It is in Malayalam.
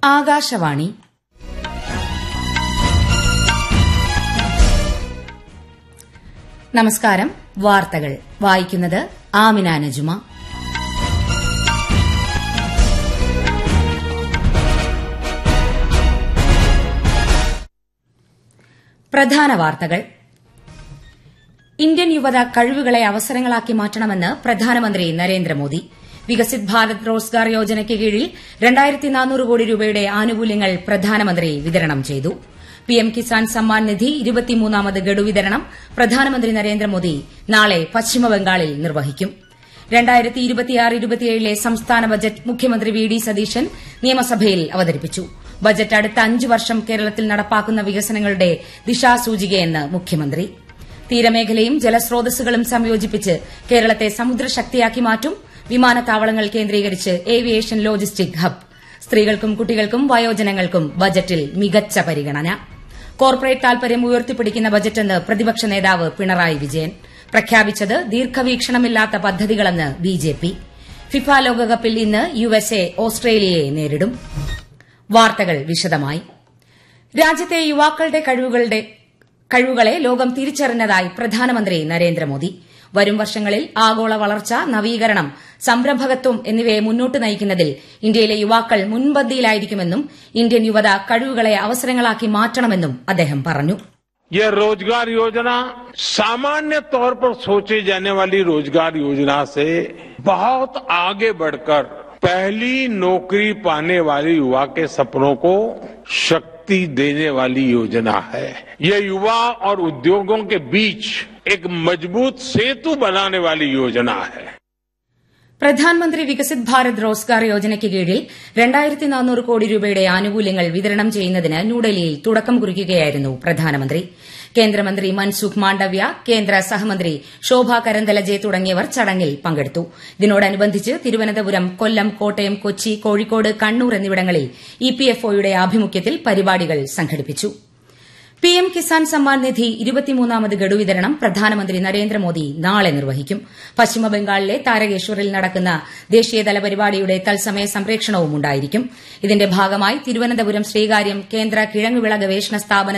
ആകാശവാണി നമസ്കാരം വാർത്തകൾ വായിക്കുന്നത് ആമിന നജുമ പ്രധാന വാർത്തകൾ ഇന്ത്യൻ യുവത കഴിവുകളെ അവസരങ്ങളാക്കി മാറ്റണമെന്ന് പ്രധാനമന്ത്രി നരേന്ദ്രമോദി വികസിത് ഭാരത് റോസ്ഗാർ യോജനയ്ക്ക് കീഴിൽ രണ്ടായിരത്തി നാനൂറ് കോടി രൂപയുടെ ആനുകൂല്യങ്ങൾ പ്രധാനമന്ത്രി വിതരണം ചെയ്തു പിഎം കിസാൻ സമ്മാൻ നിധി ഇരുപത്തിമൂന്നാമത് ഗഡു വിതരണം പ്രധാനമന്ത്രി നരേന്ദ്രമോദി നാളെ പശ്ചിമബംഗാളിൽ നിർവഹിക്കും രണ്ടായിരത്തി ഇരുപത്തിയാറ് ഇരുപത്തിയേഴിലെ സംസ്ഥാന ബജറ്റ് മുഖ്യമന്ത്രി വി ഡി സതീശൻ നിയമസഭയിൽ അവതരിപ്പിച്ചു ബജറ്റ് അടുത്ത അഞ്ച് വർഷം കേരളത്തിൽ നടപ്പാക്കുന്ന വികസനങ്ങളുടെ ദിശാസൂചികയെന്ന് മുഖ്യമന്ത്രി തീരമേഖലയും ജലസ്രോതസ്സുകളും സംയോജിപ്പിച്ച് കേരളത്തെ സമുദ്രശക്തിയാക്കി മാറ്റും വിമാനത്താവളങ്ങൾ കേന്ദ്രീകരിച്ച് ഏവിയേഷൻ ലോജിസ്റ്റിക് ഹബ് സ്ത്രീകൾക്കും കുട്ടികൾക്കും വയോജനങ്ങൾക്കും ബജറ്റിൽ മികച്ച പരിഗണന കോർപ്പറേറ്റ് താൽപര്യം ഉയർത്തിപ്പിടിക്കുന്ന ബജറ്റെന്ന് പ്രതിപക്ഷ നേതാവ് പിണറായി വിജയൻ പ്രഖ്യാപിച്ചത് ദീർഘവീക്ഷണമില്ലാത്ത പദ്ധതികളെന്ന് ബിജെപി ഫിഫ ലോകകപ്പിൽ ഇന്ന് യുഎസ്എ ഓസ്ട്രേലിയയെ നേരിടും വാർത്തകൾ വിശദമായി രാജ്യത്തെ യുവാക്കളുടെ കഴിവുകളുടെ കഴിവുകളെ ലോകം തിരിച്ചറിഞ്ഞതായി പ്രധാനമന്ത്രി നരേന്ദ്രമോദി വരും വർഷങ്ങളിൽ ആഗോള വളർച്ച നവീകരണം സംരംഭകത്വം എന്നിവയെ മുന്നോട്ട് നയിക്കുന്നതിൽ ഇന്ത്യയിലെ യുവാക്കൾ മുൻപന്തിയിലായിരിക്കുമെന്നും ഇന്ത്യൻ യുവത കഴിവുകളെ അവസരങ്ങളാക്കി മാറ്റണമെന്നും അദ്ദേഹം പറഞ്ഞു यह रोजगार योजना सामान्य तौर पर सोचे जाने वाली रोजगार योजना से बहुत आगे बढ़कर पहली नौकरी पाने वाले युवा के सपनों को शक्ति देने वाली योजना है यह युवा और उद्योगों के बीच एक मजबूत सेतु बनाने वाली योजना है പ്രധാൻമന്ത്രി വികസിത് ഭാരത് റോസ്ഗാർ യോജനയ്ക്ക് കീഴിൽ രണ്ടായിരത്തി നാനൂറ് കോടി രൂപയുടെ ആനുകൂല്യങ്ങൾ വിതരണം ചെയ്യുന്നതിന് ന്യൂഡൽഹിയിൽ തുടക്കം കുറിക്കുകയായിരുന്നു പ്രധാനമന്ത്രി കേന്ദ്രമന്ത്രി മൻസുഖ് മാണ്ഡവ്യ കേന്ദ്ര സഹമന്ത്രി ശോഭ കരന്തലജെ തുടങ്ങിയവർ ചടങ്ങിൽ പങ്കെടുത്തു ഇതിനോടനുബന്ധിച്ച് തിരുവനന്തപുരം കൊല്ലം കോട്ടയം കൊച്ചി കോഴിക്കോട് കണ്ണൂർ എന്നിവിടങ്ങളിൽ ഇപിഎഫ്ഒയുടെ ആഭിമുഖ്യത്തിൽ പരിപാടികൾ സംഘടിപ്പിച്ചു പിഎം കിസാൻ സമ്മാൻ നിധി ഇരുപത്തിമൂന്നാമത് ഗഡു വിതരണം പ്രധാനമന്ത്രി നരേന്ദ്രമോദി നാളെ നിർവഹിക്കും പശ്ചിമബംഗാളിലെ താരകേശ്വറിൽ നടക്കുന്ന ദേശീയതല പരിപാടിയുടെ തത്സമയ സംപ്രേഷണവും ഉണ്ടായിരിക്കും ഇതിന്റെ ഭാഗമായി തിരുവനന്തപുരം ശ്രീകാര്യം കേന്ദ്ര കിഴങ്ങുവിള ഗവേഷണ സ്ഥാപന